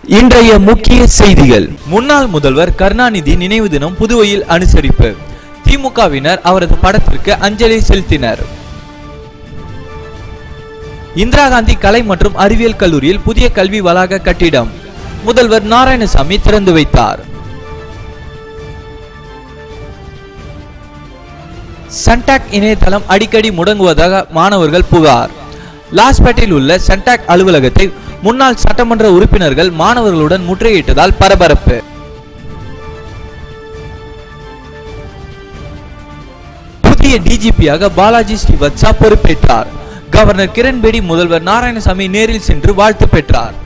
இன்றைய முக்கிய செய்திகள் முன்னாள் முதல்வர் கருணாநிதி நினைவு தினம் புதுவையில் அனுசரிப்பு திமுகவினர் அவரது படத்திற்கு அஞ்சலி செலுத்தினர் இந்திரா காந்தி கலை மற்றும் அறிவியல் கல்லூரியில் புதிய கல்வி வளாக கட்டிடம் முதல்வர் நாராயணசாமி திறந்து வைத்தார் சன்டாக் இணையதளம் அடிக்கடி முடங்குவதாக மாணவர்கள் புகார் லாஸ்பேட்டையில் உள்ள சன்டாக் அலுவலகத்தை முன்னாள் சட்டமன்ற உறுப்பினர்கள் மாணவர்களுடன் முற்றுகையிட்டதால் பரபரப்பு புதிய டிஜிபியாக பாலாஜி ஸ்ரீவத்சா பொறுப்பேற்றார் கவர்னர் கிரண்பேடி முதல்வர் நாராயணசாமி நேரில் சென்று வாழ்த்து பெற்றார்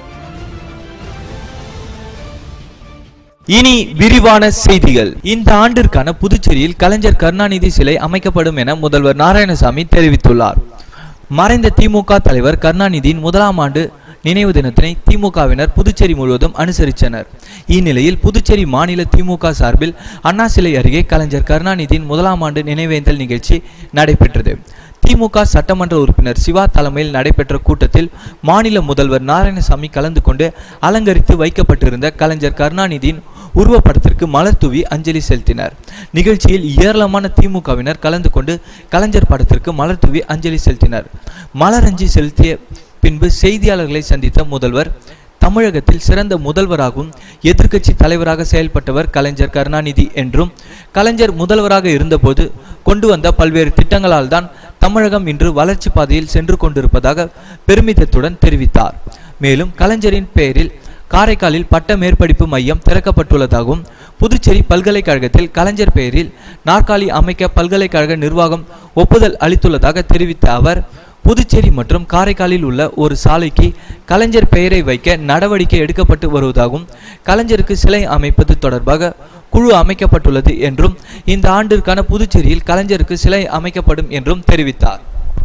இனி விரிவான செய்திகள் இந்த ஆண்டிற்கான புதுச்சேரியில் கலைஞர் கருணாநிதி சிலை அமைக்கப்படும் என முதல்வர் நாராயணசாமி தெரிவித்துள்ளார் மறைந்த திமுக தலைவர் கருணாநிதியின் முதலாம் ஆண்டு நினைவு தினத்தினை திமுகவினர் புதுச்சேரி முழுவதும் அனுசரித்தனர் இந்நிலையில் புதுச்சேரி மாநில திமுக சார்பில் அண்ணா சிலை அருகே கலைஞர் கருணாநிதியின் முதலாம் ஆண்டு நினைவேந்தல் நிகழ்ச்சி நடைபெற்றது திமுக சட்டமன்ற உறுப்பினர் சிவா தலைமையில் நடைபெற்ற கூட்டத்தில் மாநில முதல்வர் நாராயணசாமி கலந்து கொண்டு அலங்கரித்து வைக்கப்பட்டிருந்த கலைஞர் கருணாநிதியின் உருவப்படத்திற்கு மலர் தூவி அஞ்சலி செலுத்தினர் நிகழ்ச்சியில் ஏராளமான திமுகவினர் கலந்து கொண்டு கலைஞர் படத்திற்கு மலர் தூவி அஞ்சலி செலுத்தினர் மலரஞ்சி செலுத்திய பின்பு செய்தியாளர்களை சந்தித்த முதல்வர் தமிழகத்தில் சிறந்த முதல்வராகவும் எதிர்க்கட்சி தலைவராக செயல்பட்டவர் கலைஞர் கருணாநிதி என்றும் கலைஞர் முதல்வராக இருந்தபோது கொண்டு வந்த பல்வேறு திட்டங்களால் தான் தமிழகம் இன்று வளர்ச்சி பாதையில் சென்று கொண்டிருப்பதாக பெருமிதத்துடன் தெரிவித்தார் மேலும் கலைஞரின் பெயரில் காரைக்காலில் பட்ட மேற்படிப்பு மையம் திறக்கப்பட்டுள்ளதாகவும் புதுச்சேரி பல்கலைக்கழகத்தில் கலைஞர் பெயரில் நாற்காலி அமைக்க பல்கலைக்கழக நிர்வாகம் ஒப்புதல் அளித்துள்ளதாக தெரிவித்த அவர் புதுச்சேரி மற்றும் காரைக்காலில் உள்ள ஒரு சாலைக்கு கலைஞர் பெயரை வைக்க நடவடிக்கை எடுக்கப்பட்டு வருவதாகவும் கலைஞருக்கு சிலை அமைப்பது தொடர்பாக குழு அமைக்கப்பட்டுள்ளது என்றும் இந்த ஆண்டிற்கான புதுச்சேரியில் கலைஞருக்கு சிலை அமைக்கப்படும் என்றும் தெரிவித்தார்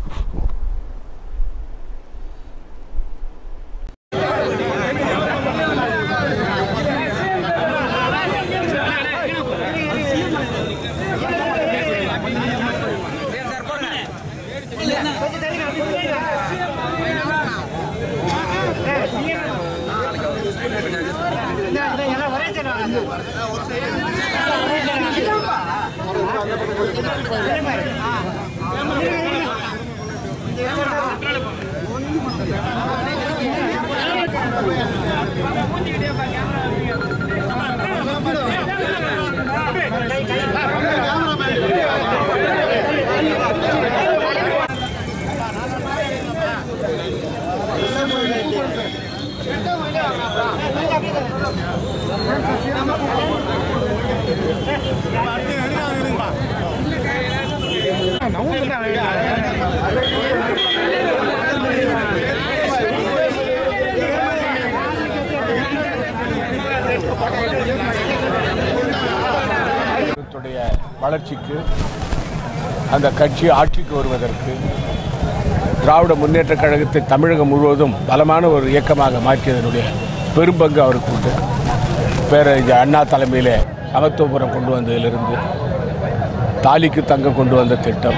த்துடைய வளர்ச்சிக்கு அந்த கட்சி ஆட்சிக்கு வருவதற்கு திராவிட முன்னேற்ற கழகத்தை தமிழகம் முழுவதும் பலமான ஒரு இயக்கமாக மாற்றியதனுடைய பெரும்பங்கு அவருக்கு உண்டு பேரறிஞர் அண்ணா தலைமையிலே சமத்துவபுரம் கொண்டு வந்ததிலிருந்து தாலிக்கு தங்க கொண்டு வந்த திட்டம்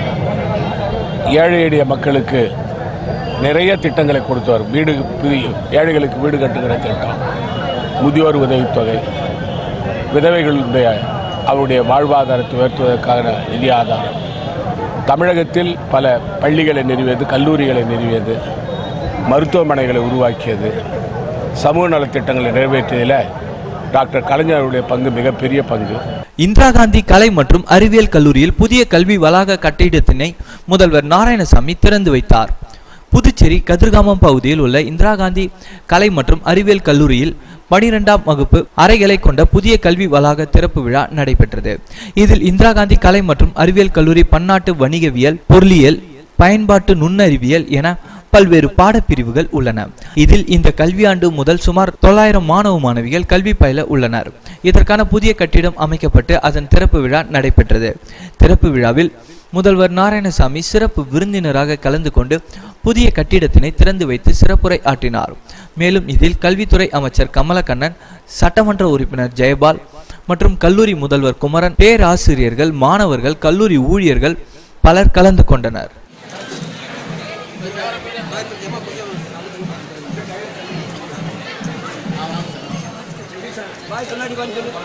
ஏழை எளிய மக்களுக்கு நிறைய திட்டங்களை கொடுத்தவர் வீடு புதிய ஏழைகளுக்கு வீடு கட்டுகிற திட்டம் முதியோர் உதவித்தொகை விதவைகளுடைய அவருடைய வாழ்வாதாரத்தை உயர்த்துவதற்கான நிதி ஆதாரம் தமிழகத்தில் பல பள்ளிகளை நிறுவியது கல்லூரிகளை நிறுவியது மருத்துவமனைகளை உருவாக்கியது சமூக நலத்திட்டங்களை நிறைவேற்றியதில் டாக்டர் கலைஞருடைய பங்கு மிகப்பெரிய பங்கு இந்திரா காந்தி கலை மற்றும் அறிவியல் கல்லூரியில் புதிய கல்வி வளாக கட்டிடத்தினை முதல்வர் நாராயணசாமி திறந்து வைத்தார் புதுச்சேரி கதிர்காமம் பகுதியில் உள்ள இந்திரா காந்தி கலை மற்றும் அறிவியல் கல்லூரியில் பனிரெண்டாம் வகுப்பு அறைகளை கொண்ட புதிய கல்வி வளாக திறப்பு விழா நடைபெற்றது இதில் இந்திரா காந்தி கலை மற்றும் அறிவியல் கல்லூரி பன்னாட்டு வணிகவியல் பொருளியல் பயன்பாட்டு நுண்ணறிவியல் என பல்வேறு பாடப்பிரிவுகள் உள்ளன இதில் இந்த கல்வியாண்டு முதல் சுமார் தொள்ளாயிரம் மாணவ மாணவிகள் கல்வி பயில உள்ளனர் இதற்கான புதிய கட்டிடம் அமைக்கப்பட்டு அதன் திறப்பு விழா நடைபெற்றது திறப்பு விழாவில் முதல்வர் நாராயணசாமி சிறப்பு விருந்தினராக கலந்து கொண்டு புதிய கட்டிடத்தினை திறந்து வைத்து சிறப்புரை ஆற்றினார் மேலும் இதில் கல்வித்துறை அமைச்சர் கமலக்கண்ணன் சட்டமன்ற உறுப்பினர் ஜெயபால் மற்றும் கல்லூரி முதல்வர் குமரன் பேராசிரியர்கள் மாணவர்கள் கல்லூரி ஊழியர்கள் பலர் கலந்து கொண்டனர் பாய் கண்ணாடி வாங்கி சொல்லு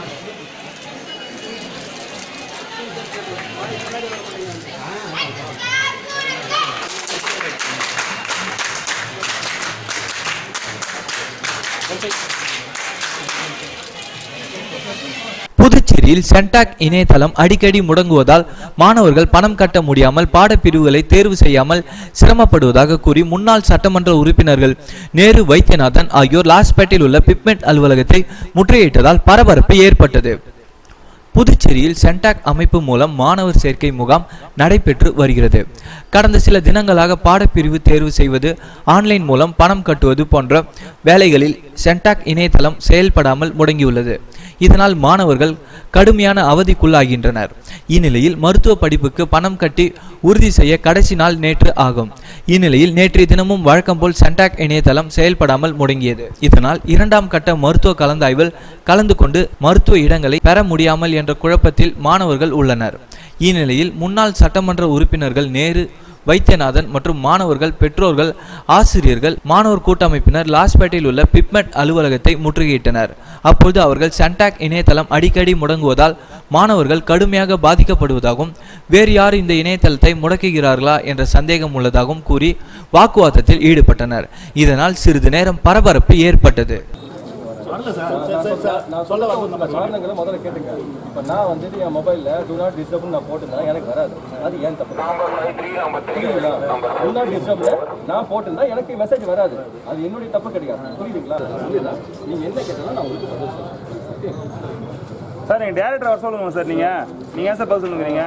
புதுச்சேரியில் சென்டாக் இணையதளம் அடிக்கடி முடங்குவதால் மாணவர்கள் பணம் கட்ட முடியாமல் பாடப்பிரிவுகளை தேர்வு செய்யாமல் சிரமப்படுவதாக கூறி முன்னாள் சட்டமன்ற உறுப்பினர்கள் நேரு வைத்தியநாதன் ஆகியோர் லாஸ்பேட்டில் உள்ள பிப்மெட் அலுவலகத்தை முற்றுகையிட்டதால் பரபரப்பு ஏற்பட்டது புதுச்சேரியில் சென்டாக் அமைப்பு மூலம் மாணவர் சேர்க்கை முகாம் நடைபெற்று வருகிறது கடந்த சில தினங்களாக பாடப்பிரிவு தேர்வு செய்வது ஆன்லைன் மூலம் பணம் கட்டுவது போன்ற வேலைகளில் சென்டாக் இணையதளம் செயல்படாமல் முடங்கியுள்ளது இதனால் மாணவர்கள் கடுமையான அவதிக்குள்ளாகின்றனர் இந்நிலையில் மருத்துவ படிப்புக்கு பணம் கட்டி உறுதி செய்ய கடைசி நாள் நேற்று ஆகும் இந்நிலையில் நேற்றைய தினமும் வழக்கம் போல் சென்டாக் இணையதளம் செயல்படாமல் முடங்கியது இதனால் இரண்டாம் கட்ட மருத்துவ கலந்தாய்வில் கலந்து கொண்டு மருத்துவ இடங்களை பெற முடியாமல் என்ற குழப்பத்தில் மாணவர்கள் உள்ளனர் இந்நிலையில் முன்னாள் சட்டமன்ற உறுப்பினர்கள் நேரு வைத்தியநாதன் மற்றும் மாணவர்கள் பெற்றோர்கள் ஆசிரியர்கள் மாணவர் கூட்டமைப்பினர் லாஸ்பேட்டையில் உள்ள பிப்மெட் அலுவலகத்தை முற்றுகையிட்டனர் அப்பொழுது அவர்கள் சென்டாக் இணையதளம் அடிக்கடி முடங்குவதால் மாணவர்கள் கடுமையாக பாதிக்கப்படுவதாகவும் வேறு யார் இந்த இணையதளத்தை முடக்குகிறார்களா என்ற சந்தேகம் உள்ளதாகவும் கூறி வாக்குவாதத்தில் ஈடுபட்டனர் இதனால் சிறிது நேரம் பரபரப்பு ஏற்பட்டது வரல சார் சரி சரி சார் நான் சொல்ல வரணும் நம்ம காரணங்களை முதல்ல கேட்டுங்க இப்போ நான் வந்துட்டு என் மொபைலில் டூ நாட் டிஸ்டர்ப்னு நான் போட்டிருந்தேன் எனக்கு வராது அது ஏன் தப்பு புரியுதுங்களா டூ நாட் டிஸ்டர்ப்ல நான் போட்டிருந்தா எனக்கு மெசேஜ் வராது அது என்னுடைய தப்பு கிடையாது புரியுதுங்களா புரியுதா நீங்கள் என்ன கேட்டாலும் நான் உங்களுக்கு பதில் சொல்றேன் சார் நீங்கள் டேரக்டர் வர சொல்லுங்க சார் நீங்கள் நீங்கள் ஏன் சார் பதில் சொல்லுங்கிறீங்க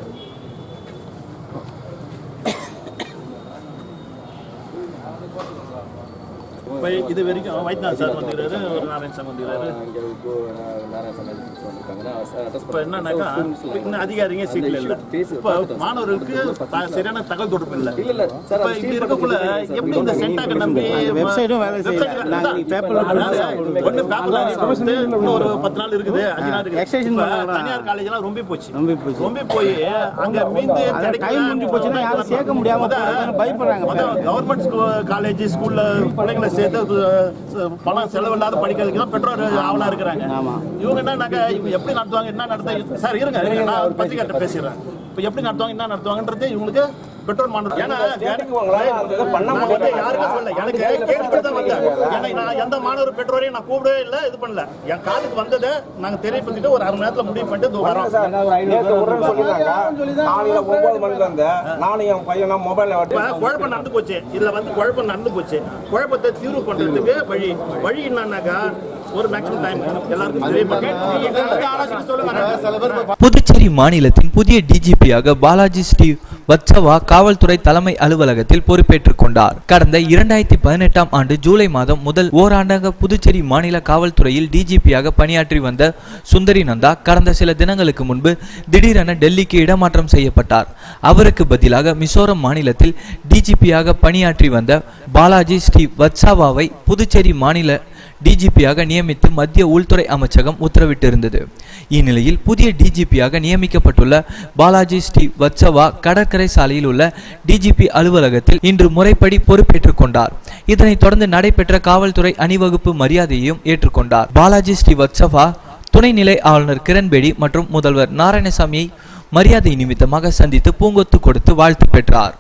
இப்போ இது வரைக்கும் வைத்தியநாத் சார் வந்துக்கிறாரு ஒரு நாராயண் சார் வந்துக்கிறாரு இங்கே இப்போ நாராயண வந்திருக்காங்கன்னா இப்போ என்னன்னாக்கா இன்னும் அதிகாரிங்க சீட்டில் இல்லை இப்போ மாணவர்களுக்கு த- சரியான தகவல் தொடர்பு இல்லை இல்ல இல்ல சார் இப்போ இப்படி இருக்கக்குள்ள எப்படி இந்த சென்டாக நம்பி வெப்சைட்டும் வேலை செய்யல. நாங்க பேப்பர்ல ஒன்று பேப்பர்ல வந்து இன்னும் ஒரு பத்து நாள் இருக்குது அஞ்சு நாள் இருக்குது Extension இப்ப பண்ணாங்களா? தனியார் காலேஜ்லாம் ரொம்ப போச்சு ரொம்ப போச்சு. ரொம்ப போய் அங்க மீந்து அது கிடைக்கல. time முடிஞ்சு போச்சுன்னா யாரும் சேர்க்க முடியாம முத- போறாங்கன்னு பயப்படுறாங்க. முத கவர்மெண்ட் காலேஜ் ஸ்கூல்ல பிள்ளைங்களை சேர்த்து அது, ச- பணம் செலவில்லாத படிக்கிறதுக்கு தான் பெற்றோர் ஆவலா இருக்கிறாங்க ஆமா. இவங்க என்னன்னாக்கா இவங்க எப்படி நடத்துவாங்க என்ன நடத்த சார் இருங்க இருங்க நான் பத்திரிக்கைட்ட பேசிடுறேன் இப்போ எப்படி நடத்துவாங்க என்ன நடத்துவாங்கன்றது இவங்களுக்கு பெட்ரோல் மாநிலம் ஏன்னா நான் வந்து யாருக்கும் சொல்லல எனக்கு கேட்டுட்டு தான் வந்தேன் ஏன்னா நான் எந்த மாணவர் பெற்றோரையும் நான் கூப்பிடவே இல்லை இது பண்ணல என் காலுக்கு வந்ததை நாங்க தெரியப்படுத்திட்டு ஒரு அரை மணி நேரத்துல முடிவு பண்ணிட்டு இதோ வரோம் நேத்து விடுறேன்னு சொல்லிருக்காங்க காலையில ஒன்பது மணில இருந்து நானும் என் பையனா மொபைல்ல இப்ப குழப்பம் நடந்து போச்சு இதுல வந்து குழப்பம் நடந்து போச்சு குழப்பத்தை தீர்வு பண்றதுக்கு வழி வழி என்னன்னாக்கா ஒரு மேக்ஸிமம் டைம் எல்லாருக்கும் தெரியப்பட்டு நீங்க கலந்து ஆலோசனை சொல்லுங்க சில பேர் புதுச்சேரி மாநிலத்தின் புதிய டிஜிபியாக பாலாஜி ஸ்ரீ வத்சவா காவல்துறை தலைமை அலுவலகத்தில் பொறுப்பேற்றுக் கொண்டார் கடந்த இரண்டாயிரத்தி பதினெட்டாம் ஆண்டு ஜூலை மாதம் முதல் ஓராண்டாக புதுச்சேரி மாநில காவல்துறையில் டிஜிபியாக பணியாற்றி வந்த சுந்தரி நந்தா கடந்த சில தினங்களுக்கு முன்பு திடீரென டெல்லிக்கு இடமாற்றம் செய்யப்பட்டார் அவருக்கு பதிலாக மிசோரம் மாநிலத்தில் டிஜிபியாக பணியாற்றி வந்த பாலாஜி ஸ்ரீ வத்சவாவை புதுச்சேரி மாநில டிஜிபியாக நியமித்து மத்திய உள்துறை அமைச்சகம் உத்தரவிட்டிருந்தது இந்நிலையில் புதிய டிஜிபியாக நியமிக்கப்பட்டுள்ள பாலாஜி ஸ்ரீ வத்சவா கடற்கரை சாலையில் உள்ள டிஜிபி அலுவலகத்தில் இன்று முறைப்படி பொறுப்பேற்றுக் கொண்டார் இதனைத் தொடர்ந்து நடைபெற்ற காவல்துறை அணிவகுப்பு மரியாதையையும் ஏற்றுக்கொண்டார் பாலாஜி ஸ்ரீ வத்சவா துணைநிலை ஆளுநர் கிரண்பேடி மற்றும் முதல்வர் நாராயணசாமியை மரியாதை நிமித்தமாக சந்தித்து பூங்கொத்து கொடுத்து வாழ்த்து பெற்றார்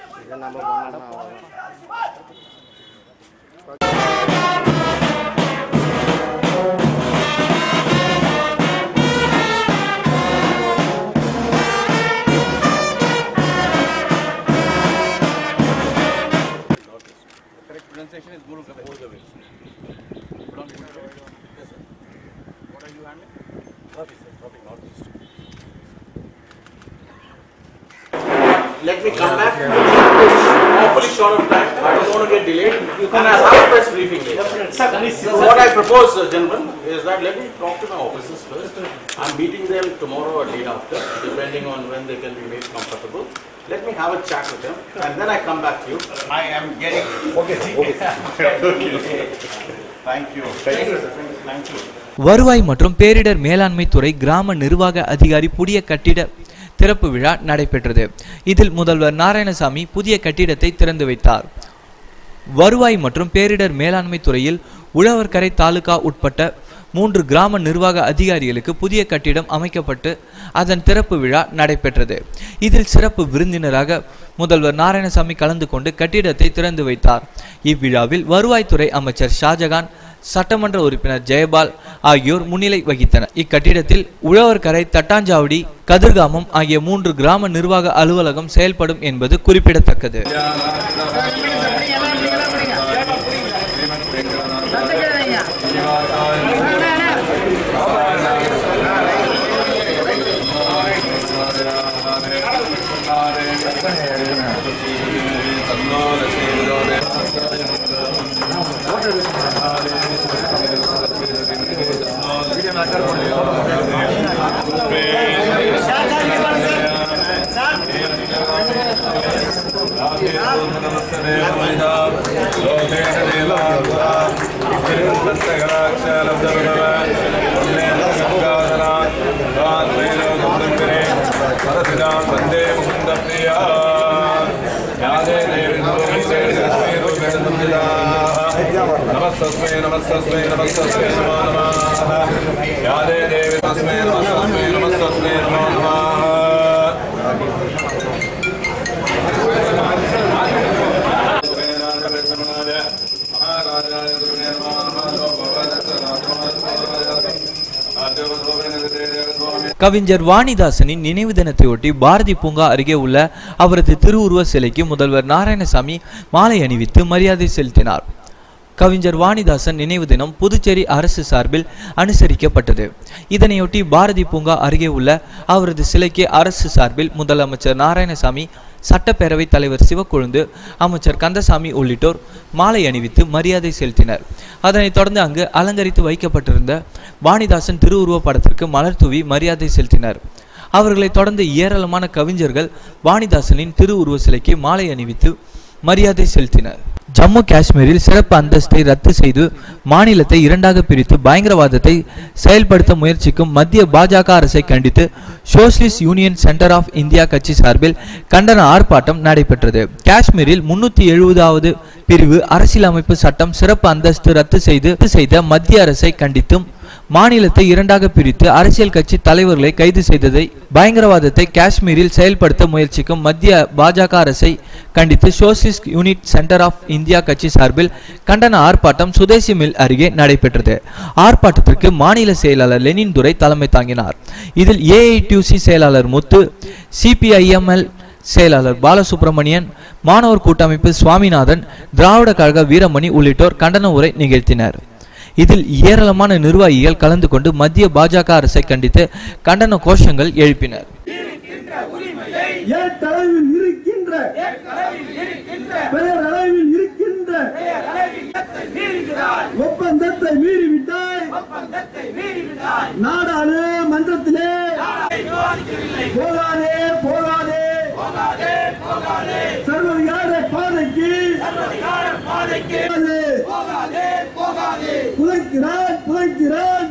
let me come back. Awfully short of time. I don't want to get delayed. You can have a press briefing later. So what I propose, uh, gentlemen, is that let me talk to my officers first. I'm meeting them tomorrow or day after, depending on when they can be made comfortable. Let me have a chat with them, and then I come back to you. I am getting. Okay. Okay. Thank you. Thank you. Thank you. வருவாய் மற்றும் பேரிடர் மேலாண்மை துறை கிராம நிர்வாக அதிகாரி புதிய கட்டிட திறப்பு விழா நடைபெற்றது இதில் முதல்வர் நாராயணசாமி புதிய கட்டிடத்தை திறந்து வைத்தார் வருவாய் மற்றும் பேரிடர் மேலாண்மை துறையில் உழவர்கரை தாலுகா உட்பட்ட மூன்று கிராம நிர்வாக அதிகாரிகளுக்கு புதிய கட்டிடம் அமைக்கப்பட்டு அதன் திறப்பு விழா நடைபெற்றது இதில் சிறப்பு விருந்தினராக முதல்வர் நாராயணசாமி கலந்து கொண்டு கட்டிடத்தை திறந்து வைத்தார் இவ்விழாவில் வருவாய்த்துறை அமைச்சர் ஷாஜகான் சட்டமன்ற உறுப்பினர் ஜெயபால் ஆகியோர் முன்னிலை வகித்தனர் இக்கட்டிடத்தில் உழவர்கரை தட்டாஞ்சாவடி கதிர்காமம் ஆகிய மூன்று கிராம நிர்வாக அலுவலகம் செயல்படும் என்பது குறிப்பிடத்தக்கது नमस्तस्मै नमस्तस्मै नमस्तस्मै नमो नमः या दे देवी तस्मै नमस्तस्मै नमस्तस्मै नमो नमः கவிஞர் வாணிதாசனின் நினைவு தினத்தையொட்டி பாரதி பூங்கா அருகே உள்ள அவரது திருவுருவ சிலைக்கு முதல்வர் நாராயணசாமி மாலை அணிவித்து மரியாதை செலுத்தினார் கவிஞர் வாணிதாசன் நினைவு தினம் புதுச்சேரி அரசு சார்பில் அனுசரிக்கப்பட்டது இதனையொட்டி பாரதி பூங்கா அருகே உள்ள அவரது சிலைக்கு அரசு சார்பில் முதலமைச்சர் நாராயணசாமி சட்டப்பேரவைத் தலைவர் சிவக்கொழுந்து அமைச்சர் கந்தசாமி உள்ளிட்டோர் மாலை அணிவித்து மரியாதை செலுத்தினர் அதனைத் தொடர்ந்து அங்கு அலங்கரித்து வைக்கப்பட்டிருந்த வாணிதாசன் திருவுருவ படத்திற்கு மலர் தூவி மரியாதை செலுத்தினர் அவர்களைத் தொடர்ந்து ஏராளமான கவிஞர்கள் வாணிதாசனின் திருவுருவ சிலைக்கு மாலை அணிவித்து மரியாதை செலுத்தினர் ஜம்மு காஷ்மீரில் சிறப்பு அந்தஸ்தை ரத்து செய்து மாநிலத்தை இரண்டாக பிரித்து பயங்கரவாதத்தை செயல்படுத்த முயற்சிக்கும் மத்திய பாஜக அரசை கண்டித்து socialist union centre of India கட்சி சார்பில் கண்டன ஆர்ப்பாட்டம் நடைபெற்றது காஷ்மீரில் முன்னூத்தி எழுபதாவது பிரிவு அரசியலமைப்பு சட்டம் சிறப்பு அந்தஸ்து ரத்து செய்து ரத்து செய்த மத்திய அரசை கண்டித்தும் மாநிலத்தை இரண்டாக பிரித்து அரசியல் கட்சி தலைவர்களை கைது செய்ததை பயங்கரவாதத்தை காஷ்மீரில் செயல்படுத்த முயற்சிக்கும் மத்திய பாஜக அரசை கண்டித்து socialist unit centre of India கட்சி சார்பில் கண்டன ஆர்ப்பாட்டம் சுதேசி மில் அருகே நடைபெற்றது ஆர்ப்பாட்டத்திற்கு மாநில செயலாளர் லெனின் துரை தலைமை தாங்கினார் இதில் ஏஐடியூசி செயலாளர் முத்து சிபிஐஎம்எல் செயலாளர் பாலசுப்ரமணியன் மாணவர் கூட்டமைப்பு சுவாமிநாதன் திராவிட கழக வீரமணி உள்ளிட்டோர் கண்டன உரை நிகழ்த்தினர் இதில் ஏராளமான நிர்வாகிகள் கலந்து கொண்டு மத்திய பாஜக அரசை கண்டித்து கண்டன கோஷங்கள் எழுப்பினர் ஏட்டளவில் இருக்கின்ற பெயரளவில் இருக்கின்ற ஒப்பந்தத்தை மீறிவிட்டாய் நாடாளு மன்றத்திலே போகாதே போகாதே சர்வதிகார பாதைக்கு புதைக்கிறான் புதைக்கிறான்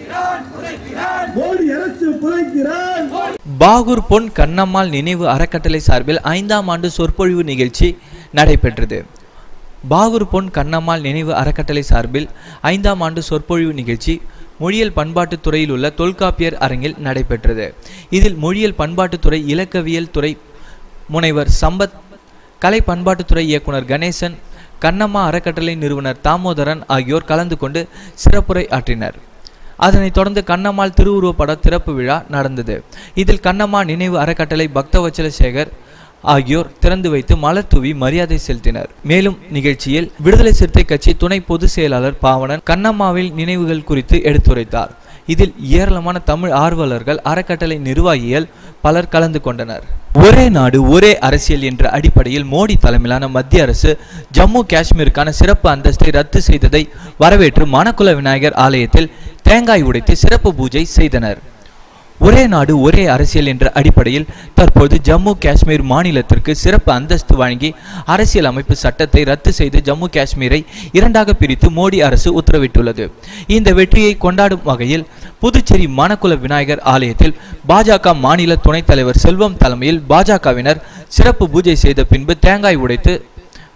மோடி அரசு புதைக்கிறான் பாகூர் பொன் கண்ணம்மாள் நினைவு அறக்கட்டளை சார்பில் ஐந்தாம் ஆண்டு சொற்பொழிவு நிகழ்ச்சி நடைபெற்றது பாகூர் பொன் கண்ணம்மாள் நினைவு அறக்கட்டளை சார்பில் ஐந்தாம் ஆண்டு சொற்பொழிவு நிகழ்ச்சி மொழியியல் பண்பாட்டுத் துறையில் உள்ள தொல்காப்பியர் அரங்கில் நடைபெற்றது இதில் மொழியியல் பண்பாட்டுத்துறை இலக்கவியல் துறை முனைவர் சம்பத் கலை பண்பாட்டுத்துறை இயக்குனர் கணேசன் கண்ணம்மா அறக்கட்டளை நிறுவனர் தாமோதரன் ஆகியோர் கலந்து கொண்டு சிறப்புரை ஆற்றினர் அதனைத் தொடர்ந்து கண்ணம்மாள் திருவுருவப்பட திறப்பு விழா நடந்தது இதில் கண்ணம்மா நினைவு அறக்கட்டளை பக்தவச்சல சேகர் ஆகியோர் திறந்து வைத்து மலர் தூவி மரியாதை செலுத்தினர் மேலும் நிகழ்ச்சியில் விடுதலை சிறுத்தை கட்சி துணை பொதுச் செயலாளர் பாவனன் கண்ணம்மாவில் நினைவுகள் குறித்து எடுத்துரைத்தார் இதில் ஏராளமான தமிழ் ஆர்வலர்கள் அறக்கட்டளை நிர்வாகிகள் பலர் கலந்து கொண்டனர் ஒரே நாடு ஒரே அரசியல் என்ற அடிப்படையில் மோடி தலைமையிலான மத்திய அரசு ஜம்மு காஷ்மீருக்கான சிறப்பு அந்தஸ்தை ரத்து செய்ததை வரவேற்று மணக்குல விநாயகர் ஆலயத்தில் தேங்காய் உடைத்து சிறப்பு பூஜை செய்தனர் ஒரே நாடு ஒரே அரசியல் என்ற அடிப்படையில் தற்போது ஜம்மு காஷ்மீர் மாநிலத்திற்கு சிறப்பு அந்தஸ்து வழங்கி அரசியல் அமைப்பு சட்டத்தை ரத்து செய்து ஜம்மு காஷ்மீரை இரண்டாக பிரித்து மோடி அரசு உத்தரவிட்டுள்ளது இந்த வெற்றியை கொண்டாடும் வகையில் புதுச்சேரி மணக்குல விநாயகர் ஆலயத்தில் பாஜக மாநில துணைத் தலைவர் செல்வம் தலைமையில் பாஜகவினர் சிறப்பு பூஜை செய்த பின்பு தேங்காய் உடைத்து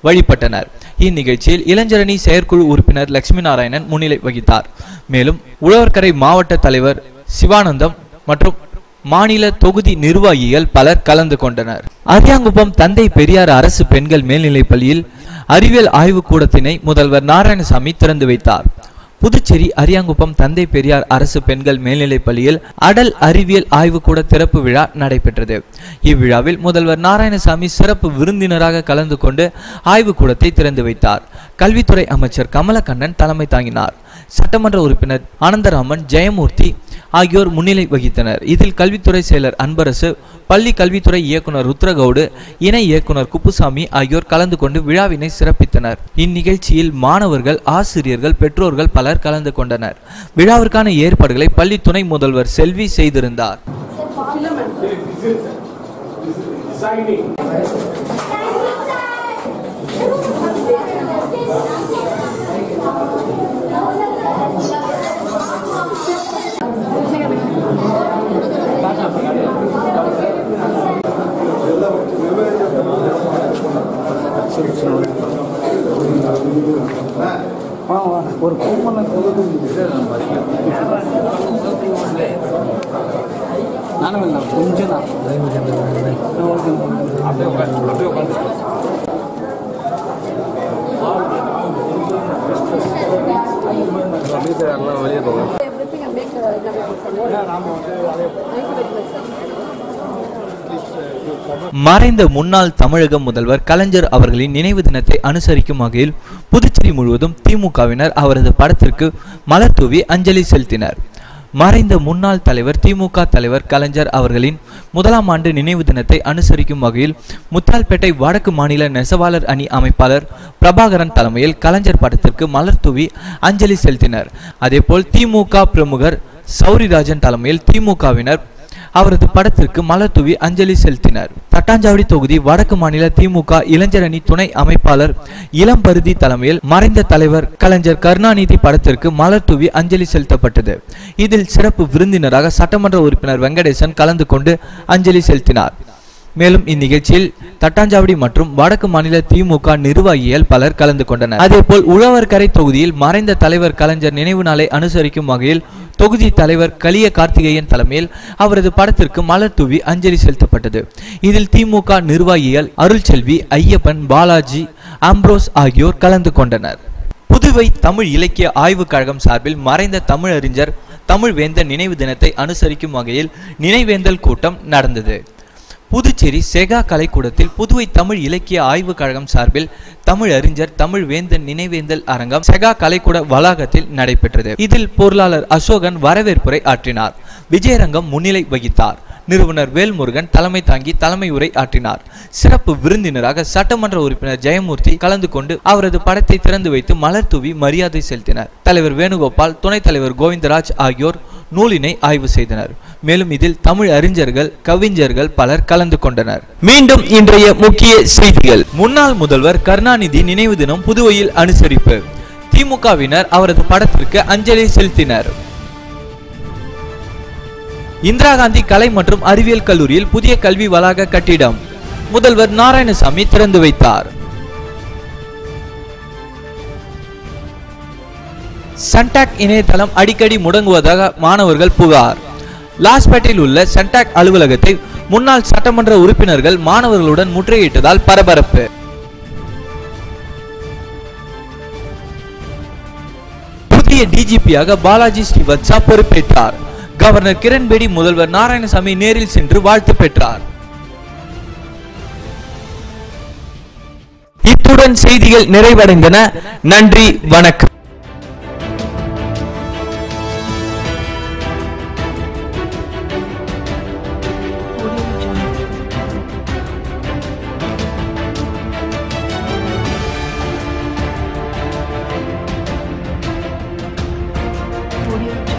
வழிபட்டனர் இந்நிகழ்ச்சியில் இளைஞரணி செயற்குழு உறுப்பினர் லட்சுமி நாராயணன் முன்னிலை வகித்தார் மேலும் உழவர்கரை மாவட்ட தலைவர் சிவானந்தம் மற்றும் மாநில தொகுதி நிர்வாகிகள் பலர் கலந்து கொண்டனர் அரியாங்குப்பம் தந்தை பெரியார் அரசு பெண்கள் மேல்நிலைப் பள்ளியில் அறிவியல் ஆய்வுக் கூடத்தினை முதல்வர் நாராயணசாமி திறந்து வைத்தார் புதுச்சேரி அரியாங்குப்பம் தந்தை பெரியார் அரசு பெண்கள் மேல்நிலைப் பள்ளியில் அடல் அறிவியல் ஆய்வுக்கூட திறப்பு விழா நடைபெற்றது இவ்விழாவில் முதல்வர் நாராயணசாமி சிறப்பு விருந்தினராக கலந்து கொண்டு ஆய்வுக்கூடத்தை திறந்து வைத்தார் கல்வித்துறை அமைச்சர் கமலக்கண்ணன் தலைமை தாங்கினார் சட்டமன்ற உறுப்பினர் ஆனந்தராமன் ஜெயமூர்த்தி ஆகியோர் முன்னிலை வகித்தனர் இதில் கல்வித்துறை செயலர் அன்பரசு பள்ளி கல்வித்துறை இயக்குனர் ருத்ரகவுடு இணை இயக்குனர் குப்புசாமி ஆகியோர் கலந்து கொண்டு விழாவினை சிறப்பித்தனர் இந்நிகழ்ச்சியில் மாணவர்கள் ஆசிரியர்கள் பெற்றோர்கள் பலர் கலந்து கொண்டனர் விழாவிற்கான ஏற்பாடுகளை பள்ளி துணை முதல்வர் செல்வி செய்திருந்தார் ஒரு பொம்மனை நானும் இல்லை கொஞ்சம் தான் மறைந்த முன்னாள் தமிழக முதல்வர் கலைஞர் அவர்களின் நினைவு தினத்தை அனுசரிக்கும் வகையில் புதுச்சேரி முழுவதும் திமுகவினர் அவரது படத்திற்கு மலர் தூவி அஞ்சலி செலுத்தினர் மறைந்த முன்னாள் தலைவர் திமுக தலைவர் கலைஞர் அவர்களின் முதலாம் ஆண்டு நினைவு தினத்தை அனுசரிக்கும் வகையில் முத்தால்பேட்டை வடக்கு மாநில நெசவாளர் அணி அமைப்பாளர் பிரபாகரன் தலைமையில் கலைஞர் படத்திற்கு மலர் தூவி அஞ்சலி செலுத்தினர் அதேபோல் திமுக பிரமுகர் சௌரிராஜன் தலைமையில் திமுகவினர் அவரது படத்திற்கு மலர் தூவி அஞ்சலி செலுத்தினர் தட்டாஞ்சாவடி தொகுதி வடக்கு மாநில திமுக இளைஞரணி துணை அமைப்பாளர் இளம்பருதி தலைமையில் மறைந்த தலைவர் கலைஞர் கருணாநிதி படத்திற்கு மலர் தூவி அஞ்சலி செலுத்தப்பட்டது இதில் சிறப்பு விருந்தினராக சட்டமன்ற உறுப்பினர் வெங்கடேசன் கலந்து கொண்டு அஞ்சலி செலுத்தினார் மேலும் இந்நிகழ்ச்சியில் தட்டாஞ்சாவடி மற்றும் வடக்கு மாநில திமுக நிர்வாகிகள் பலர் கலந்து கொண்டனர் அதேபோல் உழவர்கரை தொகுதியில் மறைந்த தலைவர் கலைஞர் நினைவு நாளை அனுசரிக்கும் வகையில் தொகுதி தலைவர் கலிய கார்த்திகேயன் தலைமையில் அவரது படத்திற்கு மலர் தூவி அஞ்சலி செலுத்தப்பட்டது இதில் திமுக நிர்வாகிகள் அருள்செல்வி ஐயப்பன் பாலாஜி அம்ப்ரோஸ் ஆகியோர் கலந்து கொண்டனர் புதுவை தமிழ் இலக்கிய ஆய்வுக் கழகம் சார்பில் மறைந்த தமிழறிஞர் தமிழ் வேந்தர் நினைவு தினத்தை அனுசரிக்கும் வகையில் நினைவேந்தல் கூட்டம் நடந்தது புதுச்சேரி செகா கலைக்கூடத்தில் புதுவை தமிழ் இலக்கிய ஆய்வுக் கழகம் சார்பில் தமிழ் அறிஞர் தமிழ் வேந்தன் நினைவேந்தல் அரங்கம் செகா கலைக்கூட வளாகத்தில் நடைபெற்றது இதில் பொருளாளர் அசோகன் வரவேற்புரை ஆற்றினார் விஜயரங்கம் முன்னிலை வகித்தார் நிறுவனர் வேல்முருகன் தலைமை தாங்கி தலைமை உரை ஆற்றினார் சிறப்பு விருந்தினராக சட்டமன்ற உறுப்பினர் ஜெயமூர்த்தி கலந்து கொண்டு அவரது படத்தை திறந்து வைத்து மலர் தூவி மரியாதை செலுத்தினர் தலைவர் வேணுகோபால் துணைத் தலைவர் கோவிந்தராஜ் ஆகியோர் நூலினை ஆய்வு செய்தனர் மேலும் இதில் தமிழ் அறிஞர்கள் கவிஞர்கள் பலர் கலந்து கொண்டனர் மீண்டும் இன்றைய முக்கிய செய்திகள் முன்னாள் முதல்வர் கருணாநிதி நினைவு தினம் புதுவையில் அனுசரிப்பு திமுகவினர் அவரது படத்திற்கு அஞ்சலி செலுத்தினர் இந்திரா காந்தி கலை மற்றும் அறிவியல் கல்லூரியில் புதிய கல்வி வளாக கட்டிடம் முதல்வர் நாராயணசாமி திறந்து வைத்தார் சன்டாக் இணையதளம் அடிக்கடி முடங்குவதாக மாணவர்கள் புகார் லாஸ்பேட்டில் உள்ள சன்டாக் அலுவலகத்தை முன்னாள் சட்டமன்ற உறுப்பினர்கள் மாணவர்களுடன் முற்றுகையிட்டதால் பரபரப்பு புதிய டிஜிபியாக பாலாஜி ஸ்ரீவத்சா பொறுப்பேற்றார் கவர்னர் கிரண்பேடி முதல்வர் நாராயணசாமி நேரில் சென்று வாழ்த்து பெற்றார் இத்துடன் செய்திகள் நிறைவடைந்தன நன்றி வணக்கம் Audio